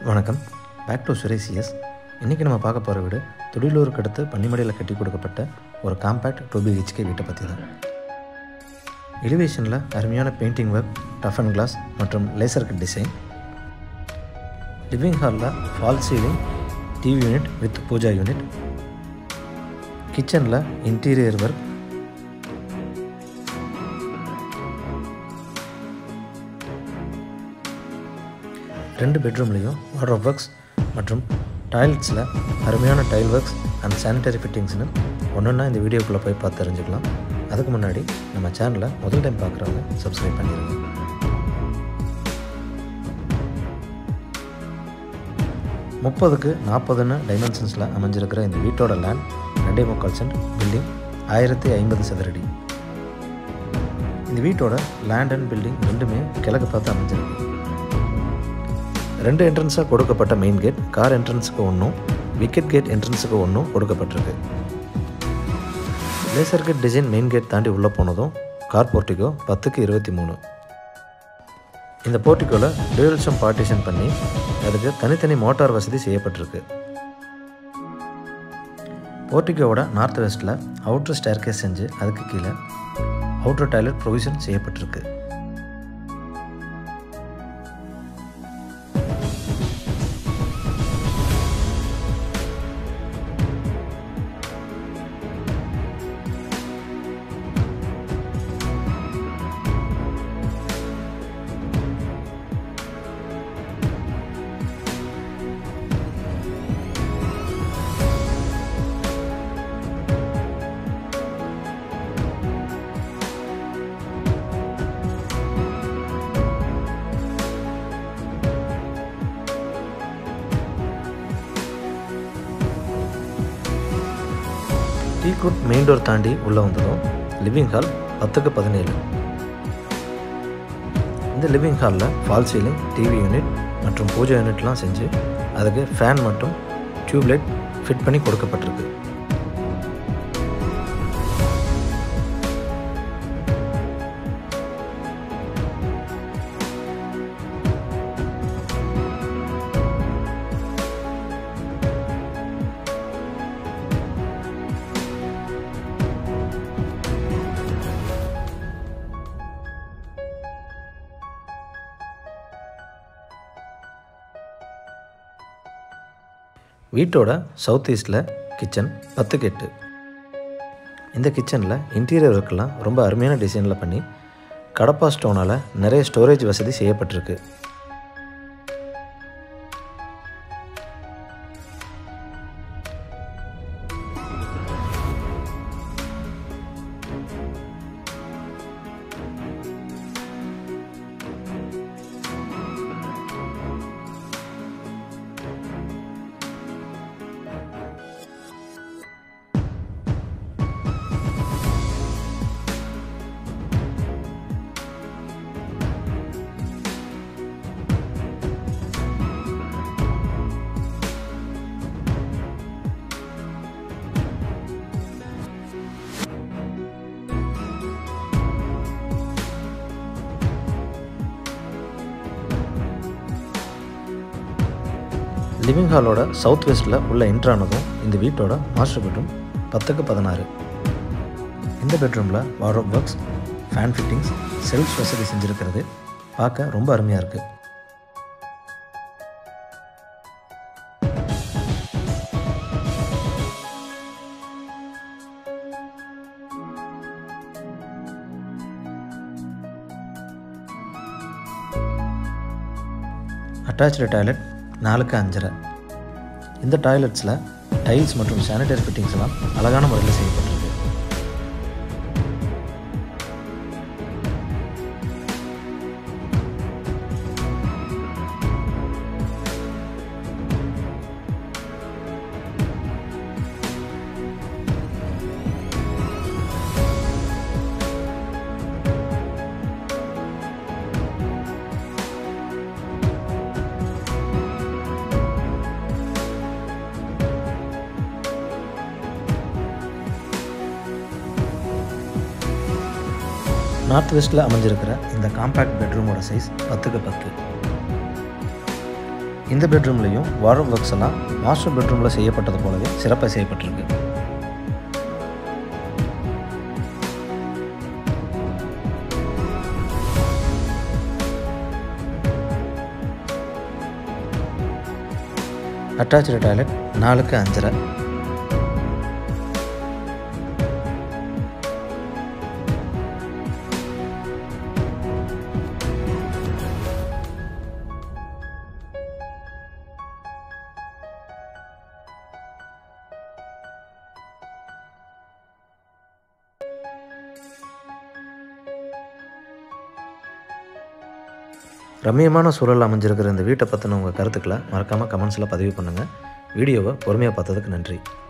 வணக்கம் back to சுரேசியஸ் இன்றைக்கி நம்ம பார்க்க போகிற வீடு துடிலூருக்கு அடுத்து பன்னிமடையில் கட்டி கொடுக்கப்பட்ட ஒரு காம்பேக்ட் டூ பிஹெச்கே வீட்டை பற்றி தான் எலிவேஷனில் அருமையான painting work tough and glass மற்றும் லேசர் கட் டிசைன் லிவிங் ஹாலில் fall ceiling TV unit with puja unit கிச்சனில் இன்டீரியர் ஒர்க் ரெண்டு பெட்ரூம்லேயும் வாட்ரோப் ஒர்க்ஸ் மற்றும் டாய்லெட்ஸில் அருமையான டைல் ஒர்க்ஸ் அண்ட் சானிட்டரி ஃபிட்டிங்ஸ்னு ஒன்றுன்னா இந்த வீடியோக்குள்ளே போய் பார்த்து தெரிஞ்சுக்கலாம் அதுக்கு முன்னாடி நம்ம சேனலை முதல் டைம் பார்க்குறவங்க சப்ஸ்கிரைப் பண்ணிடுங்க முப்பதுக்கு நாற்பதுன்னு டைமென்ஷன்ஸில் அமைஞ்சிருக்கிற இந்த வீட்டோட லேண்ட் ரெண்டே முக்கால் சென்ட் பில்டிங் ஆயிரத்தி ஐம்பது சதுரடி இந்த வீட்டோட லேண்ட் அண்ட் பில்டிங் ரெண்டுமே கிழக்கு பார்த்து அமைஞ்சிருக்கு ரெண்டு என்ட்ரன்ஸாக கொடுக்கப்பட்ட மெயின் கேட் கார் என்ட்ரன்ஸுக்கு ஒன்றும் விக்கெட் கேட் என்ட்ரன்ஸுக்கு ஒன்றும் கொடுக்கப்பட்டிருக்கு laser gate design main gate தாண்டி உள்ளே போனதும் கார் போர்ட்டிகோ பத்துக்கு இருபத்தி மூணு இந்த போர்ட்டிகோவில் டியூரல்ஷம் பார்ட்டிஷன் பண்ணி அதுக்கு தனித்தனி மோட்டார் வசதி செய்யப்பட்டிருக்கு போர்ட்டிகோவோட நார்த் வெஸ்ட்டில் அவுட்ரு ஸ்டேர்கேஸ் செஞ்சு அதுக்கு கீழே அவுட்ரு டாய்லெட் ப்ரொவிஷன் செய்யப்பட்டிருக்கு டீக்குட் மெயின் டோர் தாண்டி உள்ளே வந்ததும் லிவிங் ஹால் பத்துக்கு பதினேழு இந்த லிவிங் ஹாலில் ஃபால் சீலிங் டிவி யூனிட் மற்றும் பூஜை யூனிட்லாம் செஞ்சு அதுக்கு ஃபேன் மற்றும் டியூப்லைட் ஃபிட் பண்ணி கொடுக்கப்பட்டிருக்கு வீட்டோட சவுத் ஈஸ்டில் கிச்சன் பத்துக்கு எட்டு இந்த கிச்சனில் இன்டீரியர் ஒர்க்கெல்லாம் ரொம்ப அருமையான டிசைனில் பண்ணி கடப்பா ஸ்டோனால் நிறைய ஸ்டோரேஜ் வசதி செய்யப்பட்டிருக்கு லிவிங் ஹாலோட சவுத் வெஸ்ட்டில் உள்ள என்ட்ரானதும் இந்த வீட்டோட மாஸ்டர் பெட்ரூம் பத்துக்கு பதினாறு இந்த பெட்ரூமில் wardrobe works fan fittings shelf வசதி செஞ்சுருக்கிறது பார்க்க ரொம்ப அருமையாக இருக்குது அட்டாச்சு டாய்லெட் நாலுக்கு அஞ்சரை இந்த டாய்லெட்ஸில் டைல்ஸ் மற்றும் சானிடரி ஃபிட்டிங்ஸ் எல்லாம் அழகான முறையில் செய்யப்பட்டிருக்கு நார்த் வெஸ்ட்டில் அமைஞ்சிருக்கிற இந்த காம்பேக்ட் பெட்ரூமோட சைஸ் பத்துக்கு பத்து இந்த பெட்ரூம்லேயும் வார்ட்ரோப் ஒர்க்ஸ் எல்லாம் மாஸ்டர் பெட்ரூமில் செய்யப்பட்டது போலவே சிறப்பாக செய்யப்பட்டிருக்கு அட்டாச்சு டாய்லெட் நாலுக்கு அஞ்சரை ரம்மியமான சூழல் அமைஞ்சிருக்கிற இந்த வீட்டை பற்றின உங்கள் கருத்துக்களை மறக்காமல் கமெண்ட்ஸில் பதிவு பண்ணுங்கள் வீடியோவை பொறுமையாக பார்த்ததுக்கு நன்றி